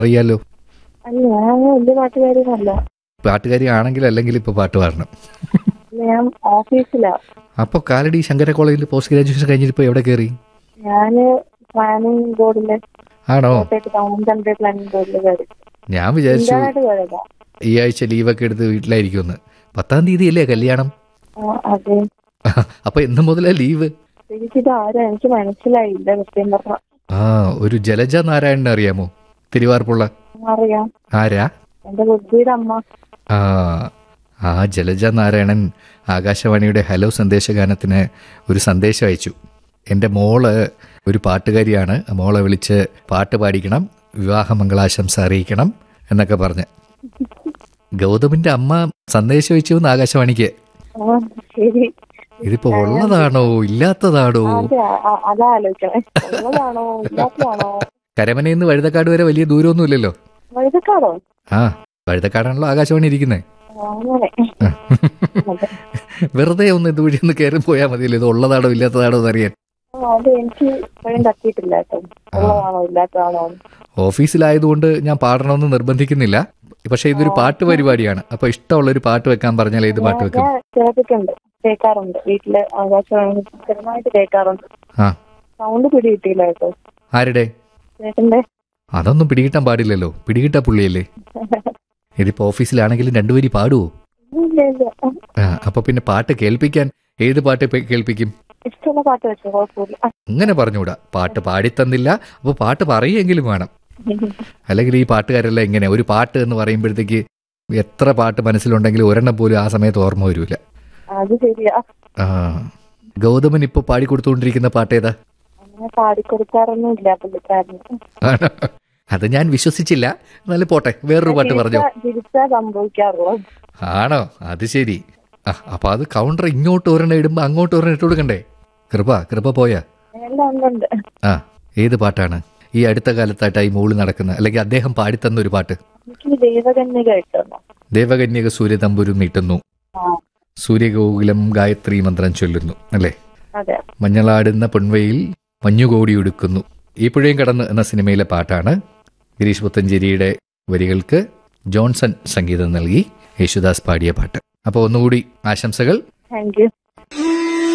അറിയാലോ അല്ല ഞാൻ വലിയ പാട്ടുകാരിയൊന്നുമല്ല പാട്ടുകാരി ആണെങ്കിൽ അല്ലെങ്കിൽ ഇപ്പോൾ പാട്ട് പാടണം അല്ല, ഞാൻ ഓഫീസിലാ അപ്പോൾ കാലടി ശങ്കര കോളേജിൽ പോസ്റ്റ് ഗ്രാജുവേഷൻ കഴിഞ്ഞിട്ട് ഇപ്പോൾ എവിടെ കയറി ഞാന് പ്ലാനിങ് ബോർഡില് ആണോ കോട്ടയത്ത് ടൗൺ സെന്റർ പ്ലാനിങ് ബോർഡിൽ കയറി ഞാൻ വിചാരിച്ചു ഇന്റേണായിട്ട് കയറിയതാ ഈ ആഴ്ച ലീവൊക്കെ എടുത്ത് വീട്ടിലായിരിക്കുമെന്ന് പത്താം തീയതി അല്ലേ കല്യാണം ആ, അതെ അപ്പൊ എന്ന് മുതലാ ലീവ് എനിക്കിത് ആരാ എനിക്ക് മനസ്സിലായില്ല കൃത്യം പറഞ്ഞ ആ ഒരു ജലജ നാരായണനെ അറിയാമോ തിരുവാർപ്പുള്ള അറിയാം ആരാ എന്റെ ബുദ്ധിയുടെ അമ്മ ആ ആ ജലജ നാരായണൻ ആകാശവാണിയുടെ ഹലോ സന്ദേശഗാനത്തിന് ഒരു സന്ദേശം അയച്ചു എൻ്റെ മോള് ഒരു പാട്ടുകാരിയാണ് മോളെ വിളിച്ച് പാട്ട് പാടിക്കണം വിവാഹമംഗളാശംസ അറിയിക്കണം എന്നൊക്കെ പറഞ്ഞ് ഗൗതമിന്റെ അമ്മ സന്ദേശം അയച്ചു എന്ന് ആകാശവാണിക്ക് ആ ശരി ഇതിപ്പോ ഉള്ളതാണോ ഇല്ലാത്തതാണോ അതെ ആ, അതാ ആലോചിക്കണേ ഉള്ളതാണോ ഇല്ലാത്തതാണോ കരമനയിൽ നിന്ന് വഴുതക്കാട് വരെ വലിയ ദൂരമൊന്നുമില്ലല്ലോ വഴുതക്കാടോ ആ വഴുതക്കാടാണല്ലോ ആകാശവാണി ഇരിക്കുന്നത് ആ, അങ്ങനെ അതെ. വെറുതെ ഒന്ന് ഇതുവഴി ഒന്ന് കയറി പോയാൽ മതിയല്ലോ ഇത് ഉള്ളതാണോ ഇല്ലാത്തതാണോ എന്നറിയാൻ ആ, അത് എനിക്ക് ഇപ്പോഴും തട്ടിയിട്ടില്ല കേട്ടോ ഉള്ളതാണോ ഇല്ലാത്തതാണോ ഓഫീസിലായതുകൊണ്ട് ഞാൻ പാടണമെന്ന് നിർബന്ധിക്കുന്നില്ല പക്ഷെ ഇതൊരു പാട്ട് പരിപാടിയാണ് അപ്പൊ ഇഷ്ടമുള്ള ഒരു പാട്ട് വെക്കാൻ പറഞ്ഞാൽ ഏത് പാട്ട് വെക്കും ഞാൻ കേട്ടിട്ടുണ്ട് കേൾക്കാറുണ്ട് വീട്ടില് ആകാശവാണി സ്ഥിരമായിട്ട് കേൾക്കാറുണ്ട് ആ സൗണ്ട് പിടി കിട്ടിയില്ല കേട്ടോ ആരുടെ ചേട്ടന്റെ അതൊന്നും പിടികിട്ടാൻ പാടില്ലല്ലോ പിടികിട്ടാ പുള്ളിയല്ലേ ഇതിപ്പോ ഓഫീസിലാണെങ്കിലും രണ്ടുപേരി പാടുവോ ഇല്ല ഇല്ല ആ, അപ്പൊ പിന്നെ പാട്ട് കേൾപ്പിക്കാൻ ഏത് പാട്ട് ഇപ്പൊ കേൾപ്പിക്കും ഇഷ്ടമുള്ള പാട്ട് വെച്ചോ കുഴപ്പമില്ല അങ്ങനെ പറഞ്ഞുകൂടാ പാട്ട് പാടിത്തന്നില്ല അപ്പൊ പാട്ട് പറയുമെങ്കിലും വേണം അല്ലെങ്കിൽ ഈ പാട്ടുകാരെല്ലാം എങ്ങനെ ഒരു പാട്ട് എന്ന് പറയുമ്പോഴത്തേക്ക് എത്ര പാട്ട് മനസ്സിലുണ്ടെങ്കിലും ഒരെണ്ണം പോലും ആ സമയത്ത് ഓർമ്മ വരൂല അത് ശരിയാ ആ ഗൗതമൻ ഇപ്പൊ പാടിക്കൊടുത്തുകൊണ്ടിരിക്കുന്ന പാട്ട് ഏതാ അങ്ങനെ പാടിക്കൊടുക്കാറൊന്നും ഇല്ല പുള്ളിക്കാരന് ആണോ? അത് ഞാൻ വിശ്വസിച്ചില്ല എന്നാലും പോട്ടെ വേറൊരു പാട്ട് പറഞ്ഞോ തിരിച്ചാ- തിരിച്ചാ സംഭവിക്കാറുള്ളത് ആണോ അത് ശരി ആ അപ്പൊ അത് കൗണ്ടർ ഇങ്ങോട്ട് ഒരെണ്ണം ഇടുമ്പോ അങ്ങോട്ട് ഒരെണ്ണം ഇട്ട് കൊടുക്കണ്ടേ കൃപ കൃപ പോയാ എല്ലാം ഉണ്ടുണ്ട് ആ ഏത് പാട്ടാണ് ഈ അടുത്ത കാലത്തായിട്ടായി മോള് നടക്കുന്ന അല്ലെങ്കിൽ അദ്ദേഹം പാടിത്തന്ന ഒരു പാട്ട് എനിക്ക് ദേവകന്യക കിട്ടുന്നു ദേവകന്യക സൂര്യതമ്പുരു നീട്ടുന്നു ആ സൂര്യഗോകുലം ഗായത്രി മന്ത്രം ചൊല്ലുന്നു അല്ലേ അതെ മഞ്ഞളാടുന്ന പൊൻവയിൽ മഞ്ഞുകോടി ഉടുക്കുന്നു ഈ പുഴയും കടന്ന് എന്ന സിനിമയിലെ പാട്ടാണ് ഗിരീഷ് പുത്തഞ്ചേരിയുടെ വരികൾക്ക് ജോൺസൺ സംഗീതം നൽകി യേശുദാസ് പാടിയ പാട്ട് അപ്പോൾ ഒന്നുകൂടി ആശംസകൾ താങ്ക് യു